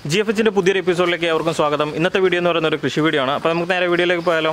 G F എച്ചിൻ്റെ പുതിയൊരു എപ്പിസോഡിലേക്ക് ഏവർക്കും സ്വാഗതം ഇന്നത്തെ വീഡിയോ എന്ന് പറയുന്ന ഒരു കൃഷി വീഡിയോ ആണ് അപ്പോൾ നമുക്ക് നേരെ വീഡിയോയിലേക്ക് പോയാലോ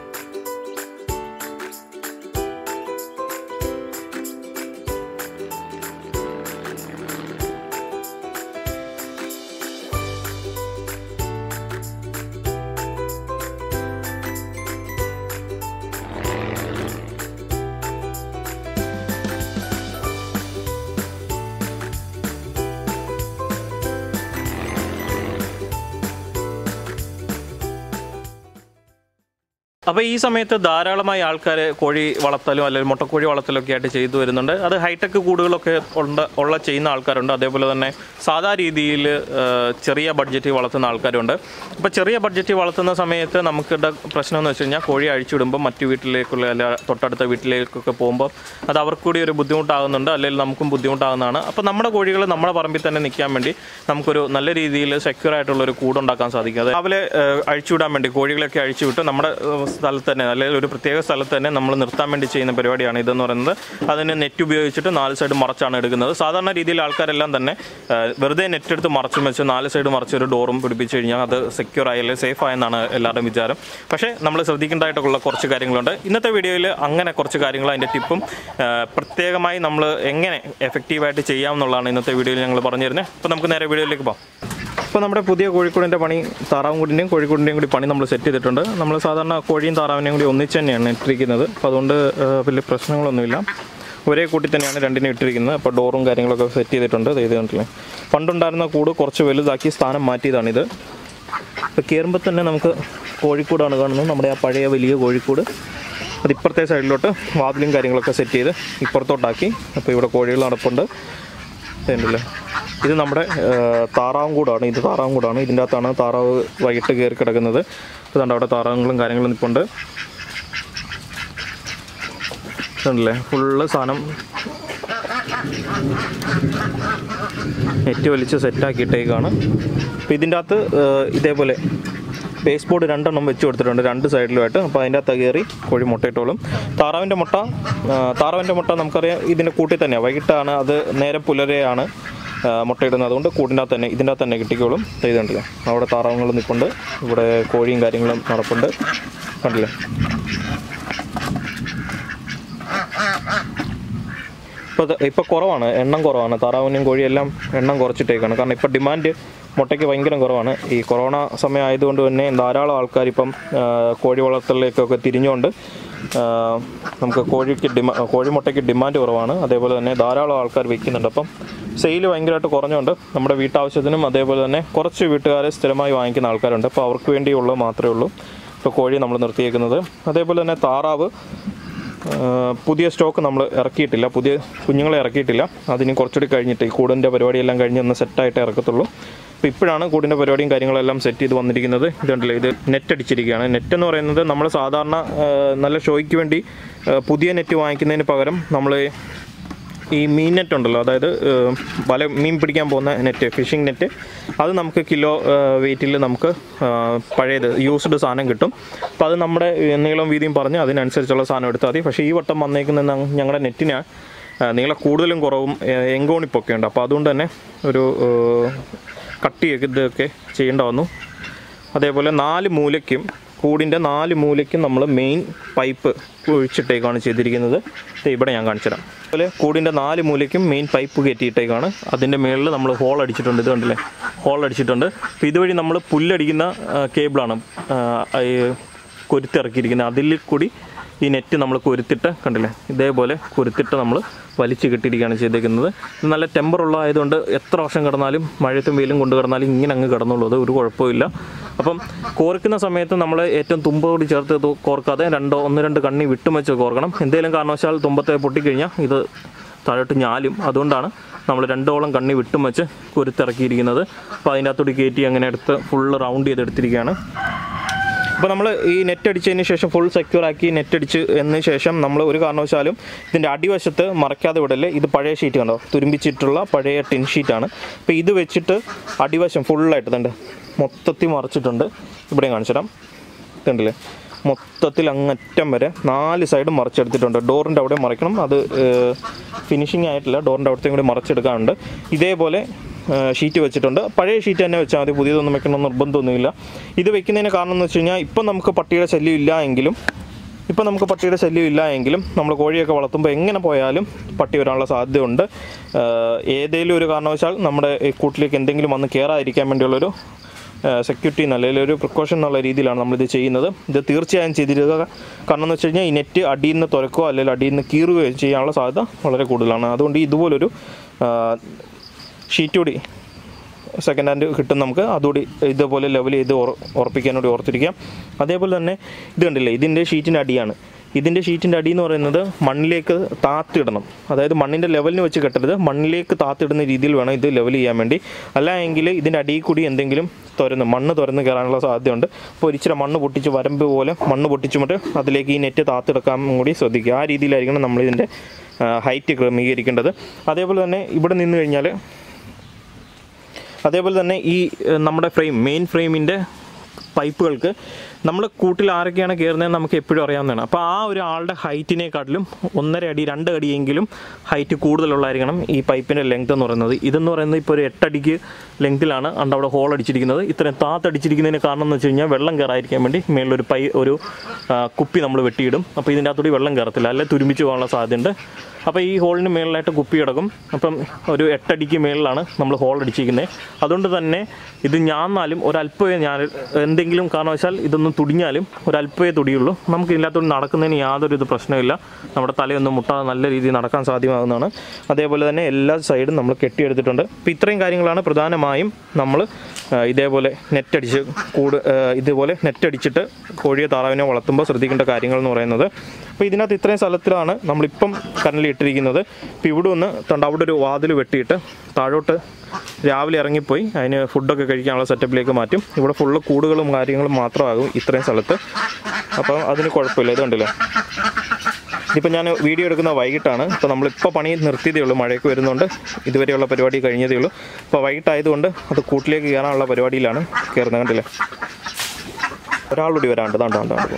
അപ്പോൾ ഈ സമയത്ത് ധാരാളമായി ആൾക്കാർ കോഴി വളർത്തലും അല്ലെങ്കിൽ മുട്ടക്കോഴി വളർത്തലും ഒക്കെ ആയിട്ട് ചെയ്തു വരുന്നുണ്ട് അത് ഹൈടെക് കൂടുകളൊക്കെ ഉണ്ട് ഉള്ള ചെയ്യുന്ന ആൾക്കാരുണ്ട് അതേപോലെ തന്നെ സാധാ രീതിയിൽ ചെറിയ ബഡ്ജറ്റിൽ വളർത്തുന്ന ആൾക്കാരുണ്ട് അപ്പോൾ ചെറിയ ബഡ്ജറ്റിൽ വളർത്തുന്ന സമയത്ത് നമുക്കിടെ പ്രശ്നം എന്ന് വെച്ച് കഴിഞ്ഞാൽ കോഴി അഴിച്ചുവിടുമ്പോൾ മറ്റു വീട്ടിലേക്കുള്ള അല്ല തൊട്ടടുത്ത വീട്ടിലേക്കൊക്കെ പോകുമ്പോൾ അത് അവർക്ക് കൂടി ഒരു ബുദ്ധിമുട്ടാകുന്നുണ്ട് അല്ലെങ്കിൽ നമുക്കും ബുദ്ധിമുട്ടാകുന്നതാണ് അപ്പോൾ നമ്മുടെ കോഴികൾ നമ്മുടെ പറമ്പിൽ തന്നെ നിൽക്കാൻ വേണ്ടി നമുക്കൊരു നല്ല രീതിയിൽ സെക്യൂർ ആയിട്ടുള്ള ഒരു കൂടുണ്ടാക്കാൻ സാധിക്കും അത് രാവിലെ ഏഹ്, അഴിച്ചുവിടാൻ വേണ്ടി കോഴികളൊക്കെ അഴിച്ചുവിട്ട് നമ്മുടെ ഏഹ്, സ്ഥലത്ത് തന്നെ അല്ലെങ്കിൽ ഒരു പ്രത്യേക സ്ഥലത്ത് തന്നെ നമ്മൾ നിർത്താൻ വേണ്ടി ചെയ്യുന്ന പരിപാടിയാണ് ഇതെന്ന് പറയുന്നത് അതിന് നെറ്റ് ഉപയോഗിച്ചിട്ട് നാല് സൈഡ് മറച്ചാണ് എടുക്കുന്നത് സാധാരണ രീതിയിൽ ആൾക്കാരെല്ലാം തന്നെ ഏഹ്, വെറുതെ നെറ്റ് എടുത്ത് മറച്ചും വെച്ച് നാല് സൈഡ് മറച്ച് ഒരു ഡോറും പിടിപ്പിച്ച് കഴിഞ്ഞാൽ അത് സെക്യൂർ ആയി അല്ലെങ്കിൽ സേഫ് ആയെന്നാണ് എല്ലാവരുടെയും വിചാരം പക്ഷേ നമ്മൾ ശ്രദ്ധിക്കേണ്ടതായിട്ടുള്ള കുറച്ച് കാര്യങ്ങളുണ്ട് ഇന്നത്തെ വീഡിയോയിൽ അങ്ങനെ കുറച്ച് കാര്യങ്ങൾ അതിൻ്റെ ടിപ്പും ഏഹ്, പ്രത്യേകമായി നമ്മൾ എങ്ങനെ എഫക്റ്റീവായിട്ട് ചെയ്യാം എന്നുള്ളതാണ് ഇന്നത്തെ വീഡിയോയിൽ ഞങ്ങൾ പറഞ്ഞു തരുന്നത് അപ്പോൾ നമുക്ക് നേരെ വീഡിയോയിലേക്ക് പോകാം ഇപ്പോൾ നമ്മുടെ പുതിയ കോഴിക്കോടിൻ്റെ പണി താറാവും കൂടിൻ്റെയും കോഴിക്കോടിൻ്റെയും കൂടി പണി നമ്മൾ സെറ്റ് ചെയ്തിട്ടുണ്ട് നമ്മൾ സാധാരണ കോഴിയും താറാവിനെയും കൂടി ഒന്നിച്ച് തന്നെയാണ് ഇട്ടിരിക്കുന്നത് അപ്പോൾ അതുകൊണ്ട് ഏഹ്, വലിയ പ്രശ്നങ്ങളൊന്നുമില്ല ഒരേ കൂട്ടി തന്നെയാണ് രണ്ടിനെ ഇട്ടിരിക്കുന്നത് അപ്പോൾ ഡോറും കാര്യങ്ങളൊക്കെ സെറ്റ് ചെയ്തിട്ടുണ്ട് ഇത് കണ്ടില്ലേ പണ്ടുണ്ടായിരുന്ന കൂട് കുറച്ച് വലുതാക്കി സ്ഥാനം മാറ്റിയതാണിത് ഇപ്പോൾ കയറുമ്പോൾ തന്നെ നമുക്ക് കോഴിക്കൂടാണ് കാണുന്നത് നമ്മുടെ ആ പഴയ വലിയ കോഴിക്കൂട് അത് ഇപ്പുറത്തെ സൈഡിലോട്ട് വാതിലും കാര്യങ്ങളൊക്കെ സെറ്റ് ചെയ്ത് ഇപ്പുറത്തോട്ടാക്കി അപ്പോൾ ഇവിടെ കോഴികൾ നടപ്പുണ്ട് ഉണ്ടല്ലേ ഇത് നമ്മുടെ ഏഹ്, താറാവും കൂടാണ് ഇത് താറാവും കൂടാണ് ഇതിൻ്റെ അകത്താണ് താറാവ് വൈകിട്ട് കയറി കിടക്കുന്നത് ഇതുണ്ട് അവിടെ താറാവുകളും കാര്യങ്ങളും നിൽപ്പുണ്ട് ഇതുണ്ടല്ലേ ഫുള്ള് സാധനം നെറ്റ് വലിച്ച് സെറ്റാക്കിയിട്ടേക്കാണ് അപ്പോൾ ഇതിൻ്റെ അകത്ത് ഏഹ്, ഇതേപോലെ ബേസ് ബോർഡ് രണ്ടെണ്ണം വെച്ച് കൊടുത്തിട്ടുണ്ട് രണ്ട് സൈഡിലുമായിട്ട് അപ്പോൾ അതിൻ്റെ അകത്ത് കയറി കോഴി മുട്ടയിട്ടോളും താറാവിൻ്റെ മുട്ട ആ, താറാവിൻ്റെ മുട്ട നമുക്കറിയാം ഇതിൻ്റെ കൂട്ടിൽ തന്നെയാണ് വൈകിട്ടാണ് അത് നേരെ പുലരെയാണ് ആ, മുട്ടയിടുന്നത് അതുകൊണ്ട് കൂടിൻ്റെ അകത്ത് തന്നെ ഇതിൻ്റെ അകത്ത് തന്നെ കിട്ടിക്കോളും ദേ ഇത് കണ്ടില്ലേ അവിടെ താറാവുകൾ നിൽപ്പുണ്ട് ഇവിടെ കോഴിയും കാര്യങ്ങളും നടപ്പുണ്ട് കണ്ടില്ലേ ഇപ്പോൾ ഇപ്പോൾ കുറവാണ് എണ്ണം കുറവാണ് താറാവിനും കോഴിയെല്ലാം എണ്ണം കുറച്ചിട്ടേക്കാണ് കാരണം ഇപ്പോൾ ഡിമാൻഡ് മുട്ടയ്ക്ക് ഭയങ്കര കുറവാണ് ഈ കൊറോണ സമയം ആയതുകൊണ്ട് തന്നെ ധാരാളം ആൾക്കാർ ഇപ്പം ആ, കോഴി വളർത്തലിലേക്കൊക്കെ തിരിഞ്ഞുകൊണ്ട് ആ, നമുക്ക് കോഴിക്ക് ഡിമാ കോഴിമുട്ടയ്ക്ക് ഡിമാൻഡ് കുറവാണ് അതേപോലെ തന്നെ ധാരാളം ആൾക്കാർ വിൽക്കുന്നുണ്ട് അപ്പം സെയിൽ ഭയങ്കരമായിട്ട് കുറഞ്ഞുകൊണ്ട് നമ്മുടെ വീട്ടാവശ്യത്തിനും അതേപോലെ തന്നെ കുറച്ച് വീട്ടുകാരെ സ്ഥിരമായി വാങ്ങിക്കുന്ന ആൾക്കാരുണ്ട് അപ്പോൾ അവർക്ക് വേണ്ടിയുള്ളത് മാത്രമേ ഉള്ളൂ ഇപ്പോൾ കോഴി നമ്മൾ നിർത്തിയേക്കുന്നത് അതേപോലെ തന്നെ താറാവ് ആഹ് പുതിയ സ്റ്റോക്ക് നമ്മൾ ഇറക്കിയിട്ടില്ല പുതിയ കുഞ്ഞുങ്ങളെ ഇറക്കിയിട്ടില്ല അതിന് കുറച്ചുകൂടി കഴിഞ്ഞിട്ട് ഈ കൂടിൻ്റെ പരിപാടിയെല്ലാം കഴിഞ്ഞ് ഒന്ന് സെറ്റായിട്ട് ഇറക്കത്തുള്ളൂ അപ്പോൾ ഇപ്പോഴാണ് കൂടിൻ്റെ പരിപാടിയും കാര്യങ്ങളെല്ലാം സെറ്റ് ചെയ്ത് വന്നിരിക്കുന്നത് ഇതുണ്ടല്ലോ ഇത് നെറ്റ് അടിച്ചിരിക്കുകയാണ് നെറ്റ് എന്ന് പറയുന്നത് നമ്മൾ സാധാരണ ആഹ് നല്ല ഷോയ്ക്ക് വേണ്ടി ആഹ് പുതിയ നെറ്റ് വാങ്ങിക്കുന്നതിന് പകരം നമ്മൾ ഈ മീൻ നെറ്റ് ഉണ്ടല്ലോ അതായത് ഏഹ്, വല മീൻ പിടിക്കാൻ പോകുന്ന നെറ്റ് ഫിഷിംഗ് നെറ്റ് അത് നമുക്ക് കിലോ വെയിറ്റിൽ നമുക്ക് ഏഹ്, പഴയത് യൂസ്ഡ് സാധനം കിട്ടും അപ്പോൾ അത് നമ്മുടെ നീളം വീതിയും പറഞ്ഞ് അതിനനുസരിച്ചുള്ള സാധനം എടുത്താൽ മതി പക്ഷേ ഈ വട്ടം വന്നേക്കുന്ന ന- ഞങ്ങളുടെ നെറ്റിന് ഏഹ്, നീളം കൂടുതലും കുറവും ഏഹ്, എങ്കോണിപ്പൊക്കെ ഉണ്ട് അപ്പോൾ അതുകൊണ്ട് തന്നെ ഒരു ഏഹ്, കട്ടിയൊക്കെ ഇതൊക്കെ ചെയ്യേണ്ട വന്നു അതേപോലെ നാല് മൂലയ്ക്കും കൂടിൻ്റെ നാല് മൂലയ്ക്കും നമ്മൾ മെയിൻ പൈപ്പ് ഒഴിച്ചിട്ടേക്കാണ് ചെയ്തിരിക്കുന്നത് ദേ ഇവിടെ ഞാൻ കാണിച്ചുതരാം അതുപോലെ കൂടിൻ്റെ നാല് മൂലയ്ക്കും മെയിൻ പൈപ്പ് കയറ്റിയിട്ടേക്കാണ് അതിൻ്റെ മുകളിൽ നമ്മൾ ഹോൾ അടിച്ചിട്ടുണ്ട് ഇത് കണ്ടില്ലേ ഹോൾ അടിച്ചിട്ടുണ്ട് അപ്പോൾ ഇതുവഴി നമ്മൾ പുല്ലടിക്കുന്ന ആ, കേബിളാണ് ആ, ഈ കൊരുത്തിറക്കിയിരിക്കുന്നത് അതിൽ കൂടി ഈ നെറ്റ് നമ്മൾ കൊരുത്തിട്ട് കണ്ടില്ലേ ഇതേപോലെ കൊരുത്തിട്ട് നമ്മൾ വലിച്ചു കെട്ടിയിരിക്കുകയാണ് ചെയ്തേക്കുന്നത് ഇത് നല്ല ടെമ്പർ ഉള്ള ആയതുകൊണ്ട് എത്ര വർഷം കിടന്നാലും മഴയത്തും വെയിലും കൊണ്ട് കിടന്നാലും ഇങ്ങനെ അങ്ങ് കിടന്നുള്ളൂ അത് ഒരു കുഴപ്പമില്ല അപ്പം കോർക്കുന്ന സമയത്ത് നമ്മൾ ഏറ്റവും തുമ്പോട് ചേർത്ത് ഇത് കോർക്കാതെ രണ്ടോ ഒന്ന് രണ്ട് കണ്ണി വിട്ടും വെച്ച് കോർക്കണം എന്തെങ്കിലും കാരണവശാൽ തുമ്പത്തെ പൊട്ടിക്കഴിഞ്ഞാൽ ഇത് താഴോട്ട് ഞാലും അതുകൊണ്ടാണ് നമ്മൾ രണ്ടോളം കണ്ണി വിട്ടും വെച്ച് കുരുത്തിറക്കിയിരിക്കുന്നത് അപ്പോൾ അതിൻ്റെ അകത്തോട്ട് കയറ്റി അങ്ങനെ എടുത്ത് ഫുള്ള് റൗണ്ട് ചെയ്തെടുത്തിരിക്കുകയാണ് അപ്പോൾ നമ്മൾ ഈ നെറ്റ് അടിച്ചതിന് ശേഷം ഫുൾ സെക്യൂർ ആക്കി നെറ്റ് അടിച്ച് എന്നതിന് ശേഷം നമ്മൾ ഒരു കാരണവശാലും ഇതിൻ്റെ അടിവശത്ത് മറക്കാതെ വിടല്ലേ ഇത് പഴയ ഷീറ്റ് കണ്ടോ തുരുമ്പിച്ചിട്ടുള്ള പഴയ ടിൻ ഷീറ്റാണ് അപ്പോൾ ഇത് വെച്ചിട്ട് അടിവശം ഫുള്ളായിട്ട് ഇതുണ്ട് മൊത്തത്തിൽ മറച്ചിട്ടുണ്ട് ഇവിടെ കാണിച്ചു തരാം ഇതുണ്ടല്ലേ മൊത്തത്തിൽ അങ്ങറ്റം വരെ നാല് സൈഡും മറച്ചെടുത്തിട്ടുണ്ട് ഡോറിൻ്റെ അവിടെ മറയ്ക്കണം അത് ഫിനിഷിംഗ് ആയിട്ടില്ല ഡോറിൻ്റെ അവിടത്തെയും കൂടി മറച്ചെടുക്കാനുണ്ട് ഇതേപോലെ ഷീറ്റ് വെച്ചിട്ടുണ്ട് പഴയ ഷീറ്റ് തന്നെ വെച്ചാൽ മതി പുതിയതൊന്നും വെക്കണമെന്ന് നിർബന്ധമൊന്നുമില്ല ഇത് വെക്കുന്നതിന് കാരണം എന്ന് വെച്ച് കഴിഞ്ഞാൽ ഇപ്പം നമുക്ക് പട്ടിയുടെ ശല്യം ഇല്ല എങ്കിലും ഇപ്പം നമുക്ക് പട്ടിയുടെ ശല്യം ഇല്ല എങ്കിലും നമ്മൾ കോഴിയൊക്കെ വളർത്തുമ്പോൾ എങ്ങനെ പോയാലും പട്ടി വരാനുള്ള സാധ്യതയുണ്ട് ആഹ് ഏതേലും ഒരു കാരണവശാൽ നമ്മുടെ ഈ കൂട്ടിലേക്ക് എന്തെങ്കിലും വന്ന് കയറാതിരിക്കാൻ വേണ്ടിയുള്ളൊരു സെക്യൂരിറ്റി എന്നുള്ള അല്ലെങ്കിൽ ഒരു പ്രിക്കോഷൻ എന്നുള്ള രീതിയിലാണ് നമ്മളിത് ചെയ്യുന്നത് ഇത് തീർച്ചയായും ചെയ്തിരിക്കുക കാരണം എന്ന് വെച്ച് കഴിഞ്ഞാൽ ഈ നെറ്റ് അടിയിൽ നിന്ന് തുറക്കുകയോ അല്ലെങ്കിൽ അടിയിൽ നിന്ന് കീറുകയോ ചെയ്യാനുള്ള സാധ്യത വളരെ കൂടുതലാണ് അതുകൊണ്ട് ഇതുപോലൊരു ഷീറ്റ് കൂടി സെക്കൻഡ് ഹാൻഡ് കിട്ടും നമുക്ക് അതുകൂടി ഇതേപോലെ ലെവൽ ചെയ്ത് ഉറ- ഉറപ്പിക്കാൻ കൂടി ഓർത്തിരിക്കാം അതേപോലെ തന്നെ ഇത് കണ്ടില്ലേ ഇതിൻ്റെ ഷീറ്റിൻ്റെ അടിയാണ് ഇതിൻ്റെ ഷീറ്റിൻ്റെ അടി എന്ന് പറയുന്നത് മണ്ണിലേക്ക് താത്തിടണം അതായത് മണ്ണിൻ്റെ ലെവലിന് വെച്ച് കെട്ടരുത് മണ്ണിലേക്ക് താത്തിടുന്ന രീതിയിൽ വേണം ഇത് ലെവൽ ചെയ്യാൻ വേണ്ടി അല്ല എങ്കിൽ ഇതിൻ്റെ അടിയിൽ കൂടി എന്തെങ്കിലും തുരന്ന് മണ്ണ് തുരന്ന് കയറാനുള്ള സാധ്യതയുണ്ട് അപ്പോൾ ഒരിച്ചിരി മണ്ണ് പൊട്ടിച്ച് വരമ്പ് പോലെ മണ്ണ് പൊട്ടിച്ചുമിട്ട് അതിലേക്ക് ഈ നെറ്റ് താത്തിടക്കാൻ കൂടി ശ്രദ്ധിക്കുക ആ രീതിയിലായിരിക്കണം നമ്മളിതിൻ്റെ ഹൈറ്റ് ക്രമീകരിക്കേണ്ടത് അതേപോലെ തന്നെ ഇവിടെ നിന്ന് കഴിഞ്ഞാൽ അതേപോലെ തന്നെ ഈ ഏഹ്, നമ്മുടെ ഫ്രെയിം മെയിൻ ഫ്രെയിമിൻ്റെ പൈപ്പുകൾക്ക് നമ്മൾ കൂട്ടിൽ ആരൊക്കെയാണ് കയറുന്നത് നമുക്ക് എപ്പോഴും അറിയാവുന്നതാണ് അപ്പോൾ ആ ഒരു ആളുടെ ഹൈറ്റിനെക്കാട്ടിലും ഒന്നര അടി രണ്ട് അടിയെങ്കിലും ഹൈറ്റ് കൂടുതലുള്ളതായിരിക്കണം ഈ പൈപ്പിൻ്റെ ലെങ്ത് എന്ന് പറയുന്നത് ഇതെന്ന് പറയുന്നത് ഇപ്പോൾ ഒരു എട്ടടിക്ക് ലെങ്തിലാണ് അണ്ട് അവിടെ ഹോൾ അടിച്ചിരിക്കുന്നത് ഇത്രയും താത്തടിച്ചിരിക്കുന്നതിന് കാരണം എന്ന് വെച്ച് കഴിഞ്ഞാൽ വെള്ളം കയറാതിരിക്കാൻ വേണ്ടി മേളിലൊരു പൈ ഒരു ആ, കുപ്പി നമ്മൾ വെട്ടിയിടും അപ്പോൾ ഇതിൻ്റെ അകത്തൂടി വെള്ളം കയറത്തില്ല അല്ലെ തുരുമ്പിച്ച് പോകാനുള്ള സാധ്യതയുണ്ട് അപ്പോൾ ഈ ഹോളിന് മേളിലായിട്ട് കുപ്പി കിടക്കും അപ്പം ഒരു എട്ടടിക്ക് മേളിലാണ് നമ്മൾ ഹോൾ അടിച്ചിരിക്കുന്നത് അതുകൊണ്ട് തന്നെ ഇത് ഞാന്നാലും ഒരല്പമേ ഞാൻ എന്തെങ്കിലും കാരണവശാൽ ഇതൊന്നും തുടിഞ്ഞാലും ഒരല്പമേ തുടിയുള്ളൂ നമുക്ക് ഇതിനകത്തോട് നടക്കുന്നതിന് യാതൊരു ഇത് പ്രശ്നമില്ല നമ്മുടെ തലയൊന്നും മുട്ടാതെ നല്ല രീതിയിൽ നടക്കാൻ സാധ്യമാകുന്നതാണ് അതേപോലെ തന്നെ എല്ലാ സൈഡും നമ്മൾ കെട്ടിയെടുത്തിട്ടുണ്ട് അപ്പോൾ ഇത്രയും കാര്യങ്ങളാണ് പ്രധാനമായും നമ്മൾ ആ, ഇതേപോലെ നെറ്റടിച്ച് കൂട് ആ, ഇതുപോലെ നെറ്റടിച്ചിട്ട് കോഴിയെ താറാവിനെ വളർത്തുമ്പോൾ ശ്രദ്ധിക്കേണ്ട കാര്യങ്ങൾ എന്ന് പറയുന്നത് അപ്പോൾ ഇതിനകത്ത് ഇത്രയും സ്ഥലത്തിലാണ് നമ്മളിപ്പം കനലിൽ ഇട്ടിരിക്കുന്നത് ഇപ്പോൾ ഇവിടെ ഒന്ന് തണ്ട് അവിടെ ഒരു വാതിൽ വെട്ടിയിട്ട് താഴോട്ട് രാവിലെ ഇറങ്ങിപ്പോയി അതിന് ഫുഡൊക്കെ കഴിക്കാനുള്ള സെറ്റപ്പിലേക്ക് മാറ്റും ഇവിടെ ഫുള്ള് കൂടുകളും കാര്യങ്ങളും മാത്രമാകും ഇത്രയും സ്ഥലത്ത് അപ്പം അതിന് കുഴപ്പമില്ല ഇത് കണ്ടില്ലേ ഇതിപ്പോൾ ഞാൻ വീഡിയോ എടുക്കുന്ന വൈകിട്ടാണ് ഇപ്പോൾ നമ്മളിപ്പോൾ പണി നിർത്തിയതേ ഉള്ളൂ മഴയൊക്കെ വരുന്നുണ്ട് ഇതുവരെയുള്ള പരിപാടി കഴിഞ്ഞതേ ഉള്ളൂ അപ്പോൾ വൈകിട്ടായതുകൊണ്ട് അത് കൂട്ടിലേക്ക് കയറാനുള്ള പരിപാടിയിലാണ് കയറുന്നത് കണ്ടില്ലേ ഒരാളുകൂടി വരാണ്ട് താണ്ട് താണ്ട് താണ്ട്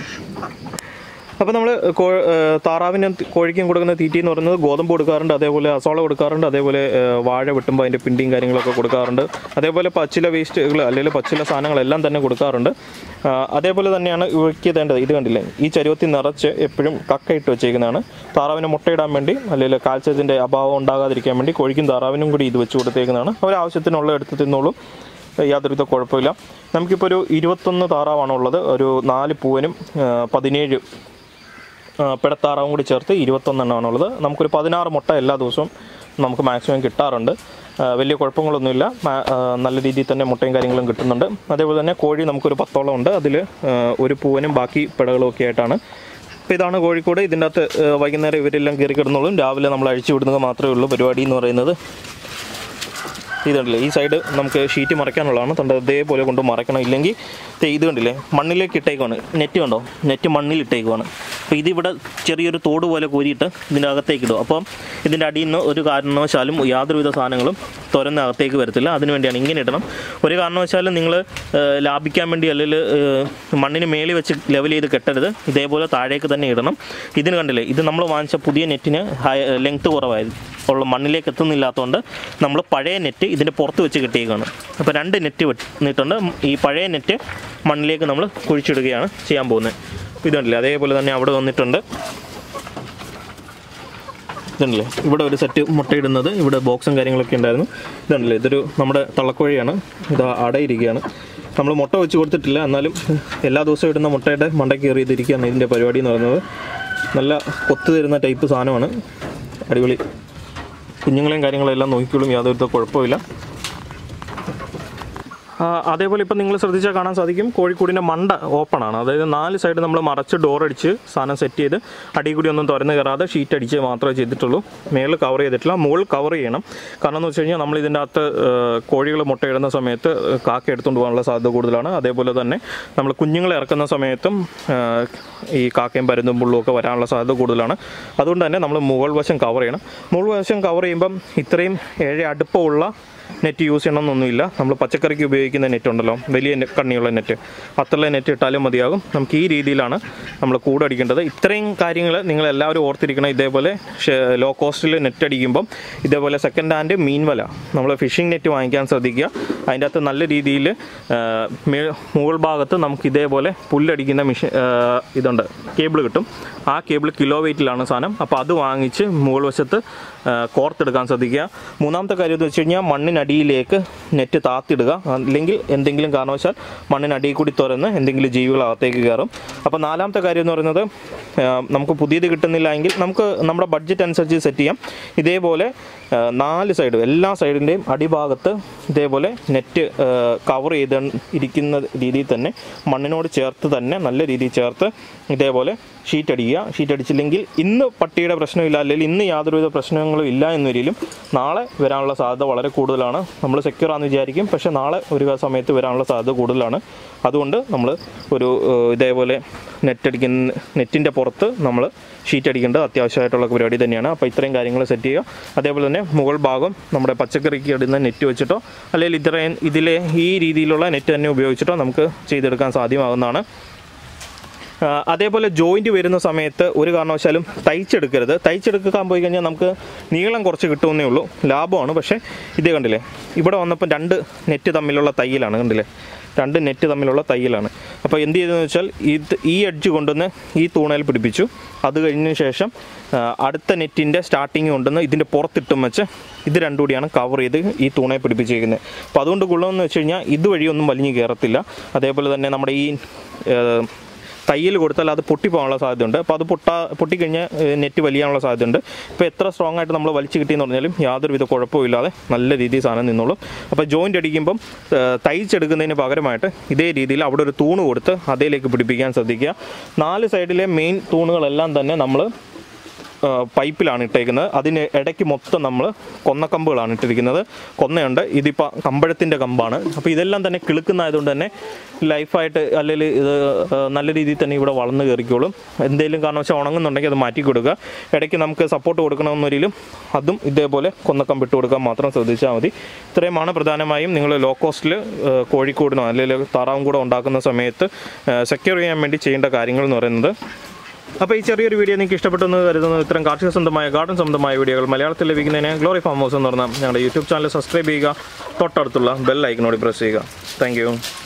അപ്പോൾ നമ്മൾ താറാവിനും കോഴിക്കും കൊടുക്കുന്ന തീറ്റി എന്ന് പറയുന്നത് ഗോതമ്പ് കൊടുക്കാറുണ്ട് അതേപോലെ അസോള കൊടുക്കാറുണ്ട് അതേപോലെ ഏഹ്, വാഴ വെട്ടുമ്പോൾ അതിൻ്റെ പിണ്ടിയും കാര്യങ്ങളൊക്കെ കൊടുക്കാറുണ്ട് അതേപോലെ പച്ചില വേസ്റ്റുകൾ അല്ലെങ്കിൽ പച്ചില സാധനങ്ങളെല്ലാം തന്നെ കൊടുക്കാറുണ്ട് ആ, അതേപോലെ തന്നെയാണ് ഇവയ്ക്ക് ഇതേണ്ടത് ഇത് കണ്ടില്ലേ ഈ ചരുവത്തിൽ നിറച്ച് എപ്പോഴും കക്കയിട്ട് വെച്ചേക്കുന്നതാണ് താറാവിന് മുട്ടയിടാൻ വേണ്ടി അല്ലെങ്കിൽ കാൽസ്യത്തിൻ്റെ അഭാവം ഉണ്ടാകാതിരിക്കാൻ വേണ്ടി കോഴിക്കും താറാവിനും കൂടി ഇത് വെച്ച് കൊടുത്തേക്കുന്നതാണ് ഒരാവശ്യത്തിനുള്ള എടുത്ത് തിന്നോളും യാതൊരുവിധ കുഴപ്പമില്ല നമുക്കിപ്പോൾ ഒരു ഇരുപത്തൊന്ന് താറാവാണ് ഉള്ളത് ഒരു നാല് പൂവനും ആ, പതിനേഴ് ആ, പിടത്താറാവും കൂടി ചേർത്ത് ഇരുപത്തൊന്നെണ്ണമാണ് ഉള്ളത് നമുക്കൊരു പതിനാറ് മുട്ട എല്ലാ ദിവസവും നമുക്ക് മാക്സിമം കിട്ടാറുണ്ട് ആ, വലിയ കുഴപ്പങ്ങളൊന്നുമില്ല മാ- ആ, നല്ല രീതിയിൽ തന്നെ മുട്ടയും കാര്യങ്ങളും കിട്ടുന്നുണ്ട് അതേപോലെ തന്നെ കോഴി നമുക്കൊരു പത്തോളം ഉണ്ട് അതിൽ ഒരു പൂവനും ബാക്കി പിടകളും ഒക്കെ ആയിട്ടാണ് അപ്പോൾ ഇതാണ് കോഴിക്കോട് ഇതിൻ്റെ അകത്ത് ആ, വൈകുന്നേരം ഇവരെല്ലാം കയറി കിടന്നോളും രാവിലെ നമ്മൾ അഴിച്ചു വിടുന്നത് മാത്രമേ ഉള്ളൂ പരിപാടി എന്ന് പറയുന്നത് ഇതുണ്ടല്ലേ ഈ സൈഡ് നമുക്ക് ഷീറ്റ് മറയ്ക്കാനുള്ളതാണ് തണ്ട ഇതേപോലെ കൊണ്ട് മറയ്ക്കണം ഇല്ലെങ്കിൽ ദേ ഇത് കണ്ടില്ലേ മണ്ണിലേക്ക് ഇട്ടേക്കുവാണ് നെറ്റ് കണ്ടോ നെറ്റ് മണ്ണിൽ ഇട്ടേക്കുവാണ് അപ്പോൾ ഇതിവിടെ ചെറിയൊരു തോട് പോലെ കോരിയിട്ട് ഇതിൻ്റെ അകത്തേക്ക് ഇടും അപ്പം ഇതിൻ്റെ അടിയിൽ നിന്ന് ഒരു കാരണവശാലും യാതൊരുവിധ സാധനങ്ങളും തുരന്ന് അകത്തേക്ക് വരത്തില്ല അതിന് വേണ്ടിയാണ് ഇങ്ങനെ ഇടണം ഒരു കാരണവശാലും നിങ്ങൾ ലാഭിക്കാൻ വേണ്ടി അല്ലെങ്കിൽ ഏഹ്, മണ്ണിന് മേളിൽ വെച്ച് ലെവൽ ചെയ്ത് കെട്ടരുത് ഇതേപോലെ താഴേക്ക് തന്നെ ഇടണം ഇതിന് കണ്ടില്ലേ ഇത് നമ്മൾ വാങ്ങിച്ച പുതിയ നെറ്റിന് ലെങ്ത്ത് കുറവായിരുന്നു ഉള്ള മണ്ണിലേക്ക് എത്തുന്നില്ലാത്തതുകൊണ്ട് നമ്മൾ പഴയ നെറ്റ് ഇതിൻ്റെ പുറത്ത് വെച്ച് കെട്ടിയേക്കാണ് അപ്പോൾ രണ്ട് നെറ്റ് വെട്ടിട്ടുണ്ട് ഈ പഴയ നെറ്റ് മണ്ണിലേക്ക് നമ്മൾ കുഴിച്ചിടുകയാണ് ചെയ്യാൻ പോകുന്നത് ഇതുണ്ടല്ലേ അതേപോലെ തന്നെ അവിടെ വന്നിട്ടുണ്ട് ഇതുണ്ടല്ലേ ഇവിടെ ഒരു സെറ്റ് മുട്ടയിടുന്നത് ഇവിടെ ബോക്സും കാര്യങ്ങളൊക്കെ ഉണ്ടായിരുന്നു ഇതുണ്ടല്ലേ ഇതൊരു നമ്മുടെ തള്ളക്കോഴിയാണ് ഇത് അടയിരിക്കുകയാണ് നമ്മൾ മുട്ട വെച്ച് കൊടുത്തിട്ടില്ല എന്നാലും എല്ലാ ദിവസവും ഇടുന്ന മുട്ടയുടെ മണ്ടയ്ക്ക് കയറിയതിരിക്കുകയാണ് ഇതിൻ്റെ പരിപാടി എന്ന് പറയുന്നത് നല്ല കൊത്തു തരുന്ന ടൈപ്പ് സാധനമാണ് അടിപൊളി കുഞ്ഞുങ്ങളെയും കാര്യങ്ങളെല്ലാം നോക്കിക്കോളും യാതൊരു കുഴപ്പമില്ല ആ, അതേപോലെ ഇപ്പം നിങ്ങൾ ശ്രദ്ധിച്ചാൽ കാണാൻ സാധിക്കും കോഴിക്കോടിൻ്റെ മണ്ട ഓപ്പൺ ആണ് അതായത് നാല് സൈഡ് നമ്മൾ മറച്ച് ഡോർ അടിച്ച് സാധനം സെറ്റ് ചെയ്ത് അടിയിൽ കൂടി ഒന്നും തുറന്ന് കയറാതെ ഷീറ്റ് അടിച്ച് മാത്രമേ ചെയ്തിട്ടുള്ളൂ മേളിൽ കവർ ചെയ്തിട്ടില്ല മുകളിൽ കവർ ചെയ്യണം കാരണം എന്ന് വെച്ച് കഴിഞ്ഞാൽ നമ്മൾ ഇതിൻ്റെ അകത്ത് കോഴികൾ മുട്ടയിടുന്ന സമയത്ത് കാക്ക എടുത്തുകൊണ്ട് പോകാനുള്ള സാധ്യത കൂടുതലാണ് അതേപോലെ തന്നെ നമ്മൾ കുഞ്ഞുങ്ങളെ ഇറക്കുന്ന സമയത്തും ആ, ഈ കാക്കയും പരുന്തും പുള്ളും ഒക്കെ വരാനുള്ള സാധ്യത കൂടുതലാണ് അതുകൊണ്ട് തന്നെ നമ്മൾ മുകൾ വശം കവർ ചെയ്യണം മുകൾ വശം കവർ ചെയ്യുമ്പം ഇത്രയും ഏഴ് അടുപ്പമുള്ള നെറ്റ് യൂസ് ചെയ്യണമെന്നൊന്നുമില്ല നമ്മൾ പച്ചക്കറിക്ക് ഉപയോഗിക്കുന്ന നെറ്റ് ഉണ്ടല്ലോ വലിയ നെ- കണ്ണിയുള്ള നെറ്റ് അത്രയുള്ള നെറ്റ് ഇട്ടാലും മതിയാകും നമുക്ക് ഈ രീതിയിലാണ് നമ്മൾ കൂടടിക്കേണ്ടത് ഇത്രയും കാര്യങ്ങൾ നിങ്ങൾ എല്ലാവരും ഓർത്തിരിക്കണം ഇതേപോലെ ലോ കോസ്റ്റിൽ നെറ്റ് അടിക്കുമ്പം ഇതേപോലെ സെക്കൻഡ് ഹാൻഡ് മീൻ വല നമ്മൾ ഫിഷിംഗ് നെറ്റ് വാങ്ങിക്കാൻ ശ്രദ്ധിക്കുക അതിൻ്റെ അകത്ത് നല്ല രീതിയിൽ മുകൾ ഭാഗത്ത് നമുക്ക് ഇതേപോലെ പുല്ലടിക്കുന്ന മിഷൻ ഇതുണ്ട് കേബിൾ കിട്ടും ആ കേബിൾ കിലോ വെയിറ്റിലാണ് സാധനം അപ്പോൾ അത് വാങ്ങിച്ച് മുകൾ വശത്ത് ആ, കോർത്തെടുക്കാൻ ശ്രദ്ധിക്കുക മൂന്നാമത്തെ കാര്യം എന്ന് വെച്ച് കഴിഞ്ഞാൽ മണ്ണിനടിയിലേക്ക് നെറ്റ് താത്തിടുക അല്ലെങ്കിൽ എന്തെങ്കിലും കാരണവശാൽ മണ്ണിനടിയിൽ കൂടി തുറന്ന് എന്തെങ്കിലും ജീവികൾ അകത്തേക്ക് കയറും അപ്പോൾ നാലാമത്തെ കാര്യം എന്ന് പറയുന്നത് ആ, നമുക്ക് പുതിയത് കിട്ടുന്നില്ല എങ്കിൽ നമുക്ക് നമ്മുടെ ബഡ്ജറ്റ് അനുസരിച്ച് സെറ്റ് ചെയ്യാം ഇതേപോലെ ആ, നാല് സൈഡും എല്ലാ സൈഡിൻ്റെയും അടിഭാഗത്ത് ഇതേപോലെ നെറ്റ് കവർ ചെയ്ത് ഇരിക്കുന്ന രീതിയിൽ തന്നെ മണ്ണിനോട് ചേർത്ത് തന്നെ നല്ല രീതിയിൽ ചേർത്ത് ഇതേപോലെ ഷീറ്റ് അടിക്കുക ഷീറ്റ് അടിച്ചില്ലെങ്കിൽ ഇന്ന് പട്ടിയുടെ പ്രശ്നമില്ല അല്ലെങ്കിൽ ഇന്ന് യാതൊരുവിധ പ്രശ്നങ്ങളും ഇല്ല എന്ന് വരിലും നാളെ വരാനുള്ള സാധ്യത വളരെ കൂടുതലാണ് നമ്മൾ സെക്യൂർ ആണെന്ന് വിചാരിക്കും പക്ഷേ നാളെ ഒരു സമയത്ത് വരാനുള്ള സാധ്യത കൂടുതലാണ് അതുകൊണ്ട് നമ്മൾ ഒരു ഏഹ്, ഇതേപോലെ നെറ്റ് അടിക്കുന്ന നെറ്റിൻ്റെ പുറത്ത് നമ്മൾ ഷീറ്റ് അടിക്കേണ്ടത് അത്യാവശ്യമായിട്ടുള്ള പരിപാടി തന്നെയാണ് അപ്പോൾ ഇത്രയും കാര്യങ്ങൾ സെറ്റ് ചെയ്യുക അതേപോലെ തന്നെ മുകൾ ഭാഗം നമ്മുടെ പച്ചക്കറിക്ക് ഇടുന്ന നെറ്റ് വെച്ചിട്ടോ അല്ലെങ്കിൽ ഇത്രയും ഇതിലെ ഈ രീതിയിലുള്ള നെറ്റ് തന്നെ ഉപയോഗിച്ചിട്ടോ നമുക്ക് ചെയ്തെടുക്കാൻ സാധ്യമാകുന്നതാണ് ആ, അതേപോലെ ജോയിന്റ് വരുന്ന സമയത്ത് ഒരു കാരണവശാലും തയ്ച്ചെടുക്കരുത് തയ്ച്ചെടുക്കാൻ പോയി കഴിഞ്ഞാൽ നമുക്ക് നീളം കുറച്ച് കിട്ടുമെന്നേ ഉള്ളൂ ലാഭമാണ് പക്ഷേ ഇത് കണ്ടില്ലേ ഇവിടെ വന്നപ്പോൾ രണ്ട് നെറ്റ് തമ്മിലുള്ള തയ്യലാണ് കണ്ടില്ലേ രണ്ട് നെറ്റ് തമ്മിലുള്ള തയ്യലാണ് അപ്പോൾ എന്ത് ചെയ്തതെന്ന് വെച്ചാൽ ഇത് ഈ എഡ്ജ് കൊണ്ടുവന്ന് ഈ തൂണയിൽ പിടിപ്പിച്ചു അത് കഴിഞ്ഞതിന് ശേഷം ആ, അടുത്ത നെറ്റിൻ്റെ സ്റ്റാർട്ടിങ് കൊണ്ടുവന്ന് ഇതിൻ്റെ പുറത്തിട്ടും വെച്ച് ഇത് രണ്ടും കൂടിയാണ് കവർ ചെയ്ത് ഈ തൂണെ പിടിപ്പിച്ചിരിക്കുന്നത് അപ്പോൾ അതുകൊണ്ട് ഗുണമെന്ന് വെച്ച് കഴിഞ്ഞാൽ ഇതുവഴിയൊന്നും വലിഞ്ഞു കയറത്തില്ല അതേപോലെ തന്നെ നമ്മുടെ ഈ ആ, തയ്യൽ കൊടുത്താൽ അത് പൊട്ടിപ്പോകാനുള്ള സാധ്യതയുണ്ട് അപ്പോൾ അത് പൊട്ടാ പൊട്ടിക്കഴിഞ്ഞാൽ ഏഹ്, നെറ്റ് വലിയാനുള്ള സാധ്യതയുണ്ട് ഇപ്പോൾ എത്ര സ്ട്രോങ് ആയിട്ട് നമ്മൾ വലിച്ചു കിട്ടിയെന്ന് പറഞ്ഞാലും യാതൊരുവിധ കുഴപ്പവും ഇല്ലാതെ നല്ല രീതിയിൽ സാധനം നിന്നോളും അപ്പോൾ ജോയിൻ്റ് അടിക്കുമ്പം ഏഹ്, തയ്ച്ചെടുക്കുന്നതിന് പകരമായിട്ട് ഇതേ രീതിയിൽ അവിടെ ഒരു തൂണ് കൊടുത്ത് അതേലേക്ക് പിടിപ്പിക്കാൻ ശ്രദ്ധിക്കുക നാല് സൈഡിലെ മെയിൻ തൂണുകളെല്ലാം തന്നെ നമ്മൾ ആ, പൈപ്പിലാണ് ഇട്ടേക്കുന്നത് അതിന് ഇടയ്ക്ക് മൊത്തം നമ്മൾ കൊന്നക്കമ്പുകളാണ് ഇട്ടിരിക്കുന്നത് കൊന്നയുണ്ട് ഇതിപ്പോൾ കമ്പഴത്തിൻ്റെ കമ്പാണ് അപ്പോൾ ഇതെല്ലാം തന്നെ കിളുക്കുന്നതായതുകൊണ്ട് തന്നെ ലൈഫായിട്ട് അല്ലെങ്കിൽ ഇത് ആ, നല്ല രീതിയിൽ തന്നെ ഇവിടെ വളർന്നു കയറിക്കോളും എന്തെങ്കിലും കാരണവശാൽ ഉണങ്ങുന്നുണ്ടെങ്കിൽ അത് മാറ്റി കൊടുക്കുക ഇടയ്ക്ക് നമുക്ക് സപ്പോർട്ട് കൊടുക്കണമെന്നൊരിലും അതും ഇതേപോലെ കൊന്നക്കമ്പ് ഇട്ട് കൊടുക്കാൻ മാത്രം ശ്രദ്ധിച്ചാൽ മതി ഇത്രയുമാണ് പ്രധാനമായും നിങ്ങൾ ലോ കോസ്റ്റിൽ കോഴിക്കോടിനോ അല്ലെങ്കിൽ താറാവും കൂടെ ഉണ്ടാക്കുന്ന സമയത്ത് സെക്യൂർ ചെയ്യാൻ വേണ്ടി ചെയ്യേണ്ട കാര്യങ്ങൾ എന്ന് പറയുന്നത് അപ്പോൾ ഈ ചെറിയൊരു വീഡിയോ നിങ്ങൾക്ക് ഇഷ്ടപ്പെട്ടെന്ന് കരുതുന്നു ഇത്തരം കാർഷിക സ്വന്തമായ ഗാർഡൻ സ്വന്തമായ വീഡിയോകൾ മലയാളത്തിൽ ലഭിക്കുന്നതിന് ഗ്ലോറി ഫാം ഹൗസ് എന്ന് പറഞ്ഞാൽ ഞങ്ങളുടെ യൂട്യൂബ് ചാനൽ സബ്സ്ക്രൈബ് ചെയ്യുക തൊട്ടടുത്തുള്ള ബെൽ ഐക്കനോട് പ്രസ് ചെയ്യുക താങ്ക്